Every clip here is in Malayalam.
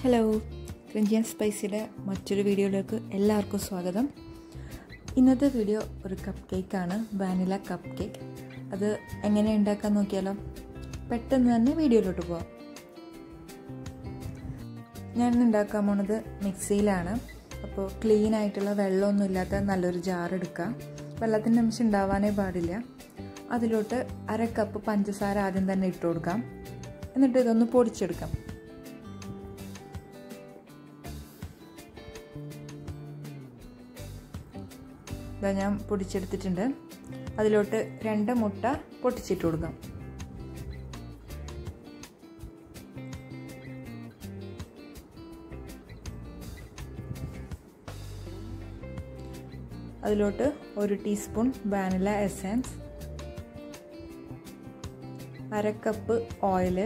ഹലോ ക്രിഞ്ചി ആൻഡ് സ്പൈസിയുടെ മറ്റൊരു വീഡിയോയിലേക്ക് എല്ലാവർക്കും സ്വാഗതം ഇന്നത്തെ വീഡിയോ ഒരു കപ്പ് കേക്കാണ് വാനില കപ്പ് കേക്ക് അത് എങ്ങനെ ഉണ്ടാക്കാൻ നോക്കിയാലോ പെട്ടെന്ന് തന്നെ വീഡിയോയിലോട്ട് പോവാം ഞാൻ ഉണ്ടാക്കാൻ പോണത് മിക്സിയിലാണ് അപ്പോൾ ക്ലീൻ ആയിട്ടുള്ള വെള്ളമൊന്നും ഇല്ലാത്ത നല്ലൊരു ജാർ എടുക്കുക വെള്ളത്തിൻ്റെ അംശം ഉണ്ടാവാനേ പാടില്ല അതിലോട്ട് അര കപ്പ് പഞ്ചസാര ആദ്യം തന്നെ ഇട്ട് കൊടുക്കാം എന്നിട്ട് ഇതൊന്ന് പൊടിച്ചെടുക്കാം ഇതാ ഞാൻ പൊടിച്ചെടുത്തിട്ടുണ്ട് അതിലോട്ട് രണ്ട് മുട്ട പൊട്ടിച്ചിട്ട് കൊടുക്കാം അതിലോട്ട് ഒരു ടീസ്പൂൺ വാനില എസൻസ് അര കപ്പ് ഓയില്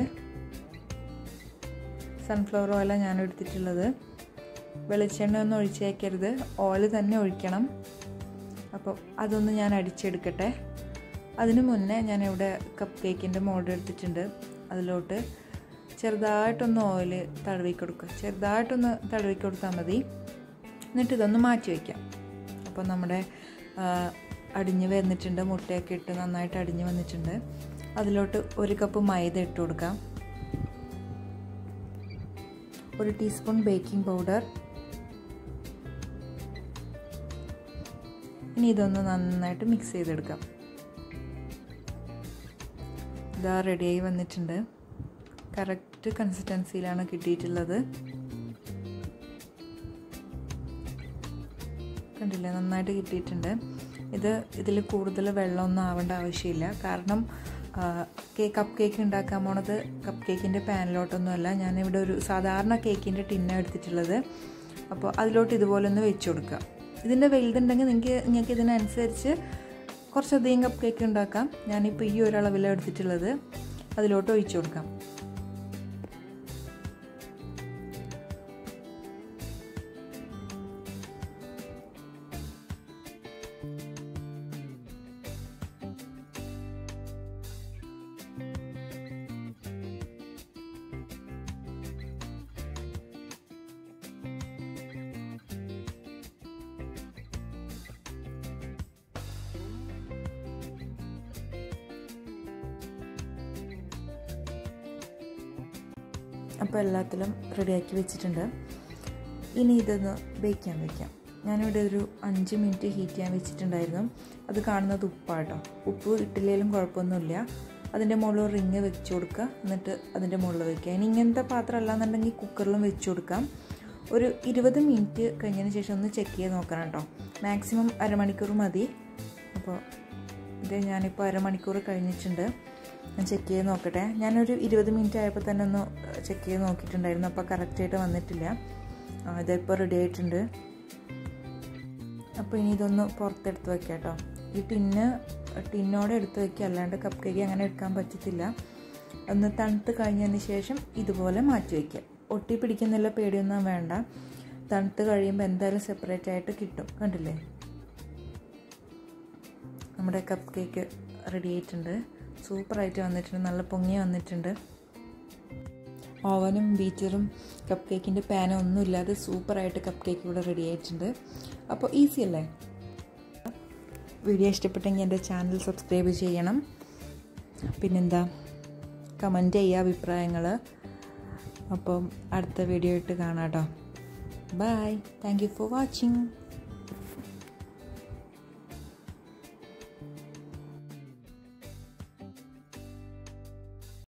സൺഫ്ലവർ ഓയിലാണ് ഞാൻ എടുത്തിട്ടുള്ളത് വെളിച്ചെണ്ണ ഒന്നും ഒഴിച്ചേക്കരുത് ഓയിൽ തന്നെ ഒഴിക്കണം അപ്പോൾ അതൊന്ന് ഞാൻ അടിച്ചെടുക്കട്ടെ അതിനു മുന്നേ ഞാൻ ഇവിടെ കപ്പ് കേക്കിൻ്റെ മോൾഡ് എടുത്തിട്ടുണ്ട് അതിലോട്ട് ചെറുതായിട്ടൊന്ന് ഓയിൽ തടവി കൊടുക്കുക ചെറുതായിട്ടൊന്ന് തടവി കൊടുത്താൽ മതി എന്നിട്ട് ഇതൊന്ന് മാറ്റി വയ്ക്കാം അപ്പോൾ നമ്മുടെ അടിഞ്ഞ് വന്നിട്ടുണ്ട് മുട്ടയൊക്കെ ഇട്ട് നന്നായിട്ട് അടിഞ്ഞ് വന്നിട്ടുണ്ട് അതിലോട്ട് ഒരു കപ്പ് മൈദ ഇട്ട് കൊടുക്കാം ഒരു ടീസ്പൂൺ ബേക്കിംഗ് പൗഡർ ഇനി ഇതൊന്ന് നന്നായിട്ട് മിക്സ് ചെയ്തെടുക്കാം ഇതാ റെഡിയായി വന്നിട്ടുണ്ട് കറക്റ്റ് കൺസിസ്റ്റൻസിയിലാണ് കിട്ടിയിട്ടുള്ളത് കണ്ടില്ലേ നന്നായിട്ട് കിട്ടിയിട്ടുണ്ട് ഇത് ഇതിൽ കൂടുതൽ വെള്ളമൊന്നും ആവേണ്ട ആവശ്യമില്ല കാരണം കേക്ക് കപ്പ് കേക്ക് ഉണ്ടാക്കാൻ പോണത് കപ്പ് കേക്കിൻ്റെ പാനിലോട്ടൊന്നുമല്ല ഞാനിവിടെ ഒരു സാധാരണ കേക്കിൻ്റെ ടിന്നാണ് എടുത്തിട്ടുള്ളത് അപ്പോൾ അതിലോട്ട് ഇതുപോലെ ഒന്ന് വെച്ച് കൊടുക്കുക ഇതിൻ്റെ വലുതുണ്ടെങ്കിൽ നിങ്ങൾക്ക് നിങ്ങൾക്ക് ഇതിനനുസരിച്ച് കുറച്ചധികം കപ്പ് കേക്ക് ഉണ്ടാക്കാം ഞാനിപ്പോൾ ഈ ഒരളവിലാണ് എടുത്തിട്ടുള്ളത് അതിലോട്ട് ഒഴിച്ചു കൊടുക്കാം അപ്പോൾ എല്ലാത്തിലും റെഡിയാക്കി വെച്ചിട്ടുണ്ട് ഇനി ഇതൊന്ന് ബേക്ക് ചെയ്യാൻ വയ്ക്കാം ഞാനിവിടെ ഒരു അഞ്ച് മിനിറ്റ് ഹീറ്റ് ചെയ്യാൻ വെച്ചിട്ടുണ്ടായിരുന്നു അത് കാണുന്നത് ഉപ്പാട്ടോ ഉപ്പ് ഇട്ടില്ലെങ്കിലും കുഴപ്പമൊന്നുമില്ല അതിൻ്റെ മുകളിൽ റിങ് വെച്ച് കൊടുക്കുക എന്നിട്ട് അതിൻ്റെ മുകളിൽ വെക്കുക ഇനി ഇങ്ങനത്തെ പാത്രം അല്ലാന്നുണ്ടെങ്കിൽ കുക്കറിലും വെച്ച് കൊടുക്കാം ഒരു ഇരുപത് മിനിറ്റ് കഴിഞ്ഞതിന് ശേഷം ഒന്ന് ചെക്ക് ചെയ്ത് നോക്കണം കേട്ടോ മാക്സിമം അരമണിക്കൂർ മതി അപ്പോൾ ഇത് ഞാനിപ്പോൾ അരമണിക്കൂർ കഴിഞ്ഞിട്ടുണ്ട് ഞാൻ ചെക്ക് ചെയ്ത് നോക്കട്ടെ ഞാനൊരു ഇരുപത് മിനിറ്റ് ആയപ്പോൾ തന്നെ ഒന്ന് ചെക്ക് ചെയ്ത് നോക്കിയിട്ടുണ്ടായിരുന്നു അപ്പോൾ കറക്റ്റായിട്ട് വന്നിട്ടില്ല ഇതിപ്പോൾ റെഡി ആയിട്ടുണ്ട് അപ്പോൾ ഇനി ഇതൊന്ന് പുറത്തെടുത്ത് വെക്കാം കേട്ടോ ഈ ടിന്ന് ടിന്നോടെ എടുത്ത് വെക്കുക അല്ലാണ്ട് കപ്പ് കേക്ക് അങ്ങനെ എടുക്കാൻ പറ്റത്തില്ല ഒന്ന് തണുത്ത് കഴിഞ്ഞതിന് ശേഷം ഇതുപോലെ മാറ്റി വയ്ക്കുക ഒട്ടി പിടിക്കുന്നില്ല പേടിയൊന്നും വേണ്ട തണുത്ത് കഴിയുമ്പോൾ എന്തായാലും സെപ്പറേറ്റ് ആയിട്ട് കിട്ടും കണ്ടില്ലേ നമ്മുടെ കപ്പ് കേക്ക് റെഡി ആയിട്ടുണ്ട് സൂപ്പറായിട്ട് വന്നിട്ടുണ്ട് നല്ല പൊങ്ങി വന്നിട്ടുണ്ട് ഓവനും ബീറ്ററും കപ്പ് കേക്കിൻ്റെ പാനും ഒന്നും ഇല്ലാതെ സൂപ്പറായിട്ട് കപ്പ് കേക്ക് ഇവിടെ റെഡി ആയിട്ടുണ്ട് അപ്പോൾ ഈസി അല്ലേ വീഡിയോ ഇഷ്ടപ്പെട്ടെങ്കിൽ എൻ്റെ ചാനൽ സബ്സ്ക്രൈബ് ചെയ്യണം പിന്നെന്താ കമൻറ്റ് ചെയ്യുക അഭിപ്രായങ്ങൾ അപ്പം അടുത്ത വീഡിയോ ഇട്ട് കാണാം കേട്ടോ bye thank you for watching